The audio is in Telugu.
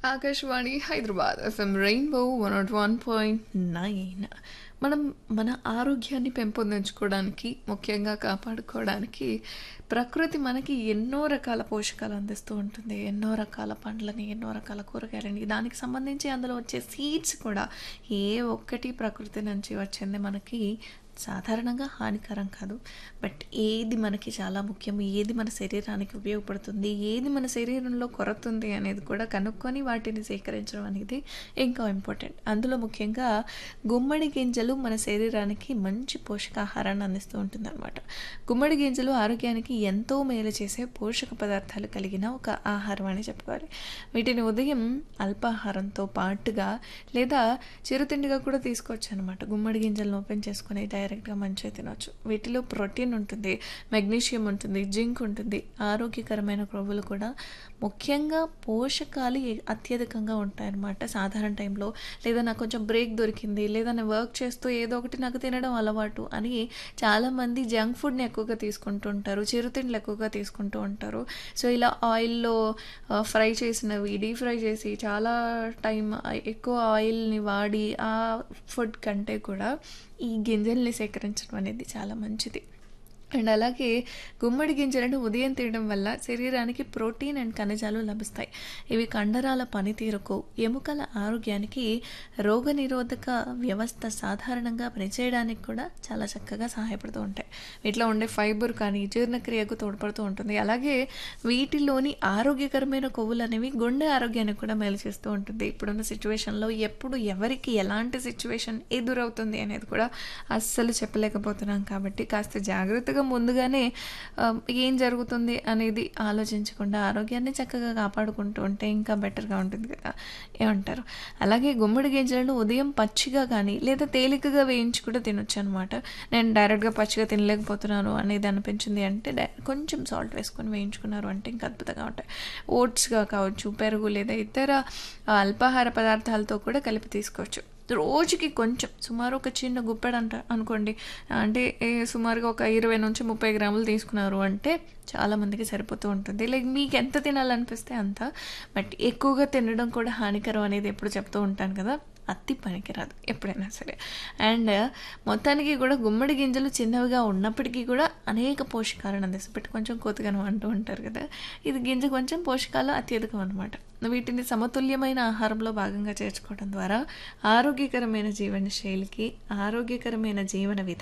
Akashvani Hyderabad FM rainbow one nought one point nine మనం మన ఆరోగ్యాన్ని పెంపొందించుకోవడానికి ముఖ్యంగా కాపాడుకోవడానికి ప్రకృతి మనకి ఎన్నో రకాల పోషకాలు అందిస్తూ ఉంటుంది ఎన్నో రకాల పండ్లని ఎన్నో రకాల కూరగాయలని దానికి సంబంధించి అందులో వచ్చే సీడ్స్ కూడా ఏ ఒక్కటి ప్రకృతి నుంచి వచ్చింది మనకి సాధారణంగా హానికరం కాదు బట్ ఏది మనకి చాలా ముఖ్యం ఏది మన శరీరానికి ఉపయోగపడుతుంది ఏది మన శరీరంలో కొరత ఉంది అనేది కూడా కనుక్కొని వాటిని సేకరించడం అనేది ఇంకా ఇంపార్టెంట్ అందులో ముఖ్యంగా గుమ్మడి గింజలు మన శరీరానికి మంచి పోషకాహారాన్ని అందిస్తూ ఉంటుంది అనమాట గుమ్మడి గింజలు ఆరోగ్యానికి ఎంతో మేలు చేసే పోషక పదార్థాలు కలిగిన ఒక ఆహారం అని చెప్పుకోవాలి వీటిని ఉదయం అల్పాహారంతో పాటుగా లేదా చిరుతిండిగా కూడా తీసుకోవచ్చు అనమాట గుమ్మడి గింజలను ఓపెన్ చేసుకొని డైరెక్ట్గా మంచిగా తినవచ్చు వీటిలో ప్రోటీన్ ఉంటుంది మెగ్నీషియం ఉంటుంది జింక్ ఉంటుంది ఆరోగ్యకరమైన క్రొవ్వులు కూడా ముఖ్యంగా పోషకాలు ఎ- అత్యధికంగా ఉంటాయన్నమాట సాధారణ టైంలో లేదా నాకు కొంచెం బ్రేక్ దొరికింది లేదా నేను వర్క్ చేస్తూ ఏదో ఒకటి నాకు తినడం అలవాటు అని చాలామంది జంక్ ఫుడ్ని ఎక్కువగా తీసుకుంటూ ఉంటారు చిరుతిండ్లు ఎక్కువగా తీసుకుంటూ ఉంటారు సో ఇలా ఆయిల్లో ఫ్రై చేసినవి డీప్ ఫ్రై చేసి చాలా టైం ఎక్కువ ఆయిల్ని వాడి ఆ ఫుడ్ కంటే కూడా ఈ గింజల్ని సేకరించడం అనేది చాలా మంచిది అండ్ అలాగే గుమ్మడి గింజలను ఉదయం తినడం వల్ల శరీరానికి ప్రోటీన్ అండ్ ఖనిజాలు లభిస్తాయి ఇవి కండరాల పనితీరుకు ఎముకల ఆరోగ్యానికి రోగనిరోధక వ్యవస్థ సాధారణంగా పనిచేయడానికి కూడా చాలా చక్కగా సహాయపడుతూ ఉంటాయి వీటిలో ఉండే ఫైబర్ కానీ జీర్ణక్రియకు తోడ్పడుతూ ఉంటుంది అలాగే వీటిలోని ఆరోగ్యకరమైన కొవ్వులు అనేవి గుండె ఆరోగ్యానికి కూడా మేలు చేస్తూ ఉంటుంది ఇప్పుడున్న సిచ్యువేషన్లో ఎప్పుడు ఎవరికి ఎలాంటి సిచ్యువేషన్ ఎదురవుతుంది అనేది కూడా అస్సలు చెప్పలేకపోతున్నాం కాబట్టి కాస్త జాగ్రత్తగా ముందుగానే ఆ, ఏం జరుగుతుంది అనేది ఆలోచించకుండా ఆరోగ్యాన్ని చక్కగా కాపాడుకుంటూ ఉంటే ఇంకా బెటర్గా ఉంటుంది కదా ఏమంటారు అలాగే గుమ్మడి గింజలను ఉదయం పచ్చిగా కానీ లేదా తేలికగా వేయించి కూడా తినొచ్చు అనమాట నేను డైరెక్ట్గా పచ్చిగా తినలేకపోతున్నాను అనేది అనిపించింది అంటే డై- కొంచెం సాల్ట్ వేసుకొని వేయించుకున్నారు అంటే ఇంకా అద్భుతంగా ఉంటాయి ఓట్స్గా కావచ్చు పెరుగు లేదా ఇతర ఆ, అల్పాహార పదార్థాలతో కూడా కలిపి తీసుకోవచ్చు రోజుకి కొంచెం సుమారు ఒక చిన్న గుప్పెడు అంట అనుకోండి అంటే ఏ సుమారుగా ఒక ఇరవై నుంచి ముప్పై గ్రాములు తీసుకున్నారు అంటే చాలా మందికి సరిపోతూ ఉంటుంది లైక్ మీకు ఎంత తినాలనిపిస్తే అంత బట్ ఎక్కువగా తినడం కూడా హానికరం అనేది ఎప్పుడు చెప్తూ ఉంటాను కదా అతి పనికిరాదు ఎప్పుడైనా సరే అండ్ మొత్తానికి కూడా గుమ్మడి గింజలు చిన్నవిగా ఉన్నప్పటికీ కూడా అనేక పోషకాలను అందిస్తాయి బట్ కొంచెం కోతగాను అంటూ ఉంటారు కదా ఇది గింజ కొంచెం పోషకాలు అత్యధికం అనమాట వీటిని సమతుల్యమైన ఆహారంలో భాగంగా చేర్చుకోవడం ద్వారా ఆరోగ్యకరమైన జీవన శైలికి ఆరోగ్యకరమైన జీవన విధానం